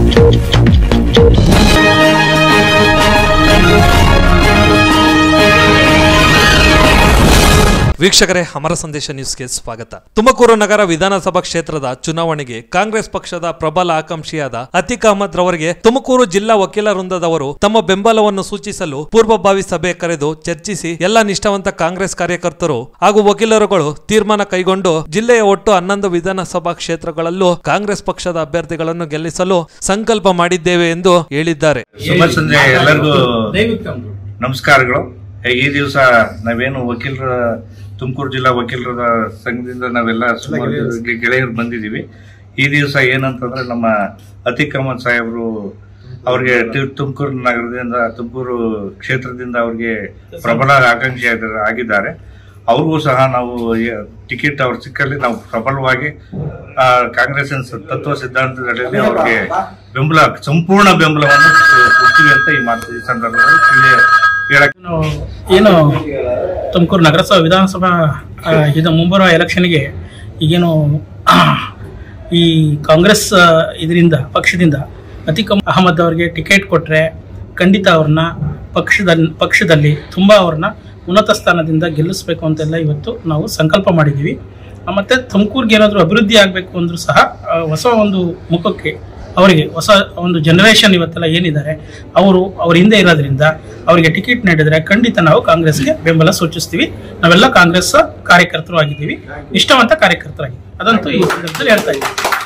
ವೀಕ್ಷಕರೇ ಅಮರ ಸಂದೇಶ ನ್ಯೂಸ್ಗೆ ಸ್ವಾಗತ ತುಮಕೂರು ನಗರ ವಿಧಾನಸಭಾ ಕ್ಷೇತ್ರದ ಚುನಾವಣೆಗೆ ಕಾಂಗ್ರೆಸ್ ಪಕ್ಷದ ಪ್ರಬಲ ಆಕಾಂಕ್ಷಿಯಾದ ಅತಿಕ್ ಅಹಮದ್ ರವರಿಗೆ ತುಮಕೂರು ಜಿಲ್ಲಾ ವಕೀಲ ವೃಂದದವರು ತಮ್ಮ ಬೆಂಬಲವನ್ನು ಸೂಚಿಸಲು ಪೂರ್ವಭಾವಿ ಸಭೆ ಕರೆದು ಚರ್ಚಿಸಿ ಎಲ್ಲ ನಿಷ್ಠಾವಂತ ಕಾಂಗ್ರೆಸ್ ಕಾರ್ಯಕರ್ತರು ಹಾಗೂ ವಕೀಲರುಗಳು ತೀರ್ಮಾನ ಕೈಗೊಂಡು ಜಿಲ್ಲೆಯ ಒಟ್ಟು ಹನ್ನೊಂದು ವಿಧಾನಸಭಾ ಕ್ಷೇತ್ರಗಳಲ್ಲೂ ಕಾಂಗ್ರೆಸ್ ಪಕ್ಷದ ಅಭ್ಯರ್ಥಿಗಳನ್ನು ಗೆಲ್ಲಿಸಲು ಸಂಕಲ್ಪ ಮಾಡಿದ್ದೇವೆ ಎಂದು ಹೇಳಿದ್ದಾರೆ ಶುಭ ಸಂಜೆ ಎಲ್ಲರಿಗೂ ನಮಸ್ಕಾರಗಳು ಈ ದಿವಸ ನಾವೇನು ವಕೀಲರ ತುಮಕೂರು ಜಿಲ್ಲಾ ವಕೀಲರ ಸಂಘದಿಂದ ನಾವೆಲ್ಲ ಸುಮಾರು ಗೆ- ಗೆಳೆಯರು ಬಂದಿದ್ದೀವಿ ಈ ದಿವಸ ಏನಂತಂದ್ರೆ ನಮ್ಮ ಅತಿಕ್ ಅಹಮದ್ ಸಾಹೇಬರು ಅವ್ರಿಗೆ ತಿ- ತುಮಕೂರು ನಗರದಿಂದ ತುಮಕೂರು ಕ್ಷೇತ್ರದಿಂದ ಅವ್ರಿಗೆ ಪ್ರಬಲ ಆಕಾಂಕ್ಷಿ ಆದ- ಆಗಿದ್ದಾರೆ ಅವ್ರಿಗೂ ಸಹ ನಾವು ಯ- ಟಿಕೆಟ್ ಅವ್ರ ಸಿಕ್ಕಲ್ಲಿ ನಾವು ಪ್ರಬಲವಾಗಿ ಆ, ಕಾಂಗ್ರೆಸ್ಸಿನ ಸ- ತತ್ವ ಸಿದ್ಧಾಂತಗಳಲ್ಲಿ ಅವ್ರಿಗೆ ಬೆಂಬಲ ಸಂಪೂರ್ಣ ಬೆಂಬಲವನ್ನು ಕೊಡ್ತೀವಿ ಅಂತ ಈ ಮಾತು ಈ ಸಂದರ್ಭದಲ್ಲಿ ತಿಳಿ- ಹೇಳಕ್ ನಾವು ಏನು ತುಮಕೂರು ನಗರಸಭಾ ವಿಧಾನಸಭಾ ಆ, ಇದು ಮುಂಬರುವ ಎಲೆಕ್ಷನ್ಗೆ ಈಗೇನು ಈ ಕಾಂಗ್ರೆಸ್ ಆ, ಇದರಿಂದ ಪಕ್ಷದಿಂದ ಅತಿಕ್ ಅಹಮದ್ ಅವರಿಗೆ ಟಿಕೆಟ್ ಕೊಟ್ಟರೆ ಖಂಡಿತ ಅವ್ರನ್ನ ಪಕ್ಷದ ಪಕ್ಷದಲ್ಲಿ ತುಂಬ ಅವ್ರನ್ನ ಉನ್ನತ ಸ್ಥಾನದಿಂದ ಗೆಲ್ಲಿಸ್ಬೇಕು ಅಂತೆಲ್ಲ ಇವತ್ತು ನಾವು ಸಂಕಲ್ಪ ಮಾಡಿದ್ದೀವಿ ಆ, ಮತ್ತೆ ತುಮಕೂರಿಗೆ ಏನಾದರೂ ಅಭಿವೃದ್ಧಿ ಆಗಬೇಕು ಅಂದರೂ ಸಹ ಆ, ಹೊಸ ಒಂದು ಮುಖಕ್ಕೆ ಅವರಿಗೆ ಹೊಸ ಒಂದು ಜನರೇಷನ್ ಇವತ್ತೆಲ್ಲ ಏನಿದ್ದಾರೆ ಅವರು ಅವ್ರ ಹಿಂದೆ ಇರೋದ್ರಿಂದ ಅವರಿಗೆ ಟಿಕೆಟ್ ನೀಡಿದ್ರೆ ಖಂಡಿತ ನಾವು ಕಾಂಗ್ರೆಸ್ಗೆ ಬೆಂಬಲ ಸೂಚಿಸ್ತೀವಿ ನಾವೆಲ್ಲ ಕಾಂಗ್ರೆಸ್ ಕಾರ್ಯಕರ್ತರು ಆಗಿದ್ದೀವಿ ನಿಷ್ಠಾವಂತ ಕಾರ್ಯಕರ್ತರಾಗಿದ್ದೀವಿ ಅದಂತೂ ಈ ಸಂದರ್ಭದಲ್ಲಿ ಹೇಳ್ತಾ ಇದ್ದೀವಿ